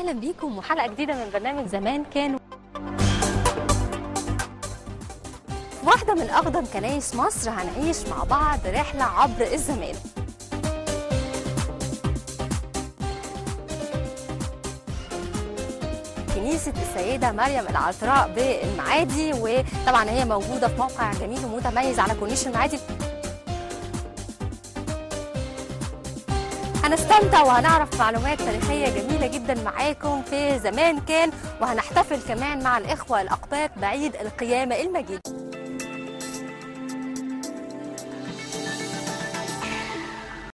اهلا بيكم وحلقه جديده من برنامج زمان كان واحده من اقدم كنايس مصر هنعيش مع بعض رحله عبر الزمان كنيسة السيدة مريم العذراء بالمعادي وطبعا هي موجودة في موقع جميل ومتميز على كورنيش المعادي هنستمتع وهنعرف معلومات تاريخية جميلة جدا معاكم في زمان كان وهنحتفل كمان مع الإخوة الأقباط بعيد القيامة المجيد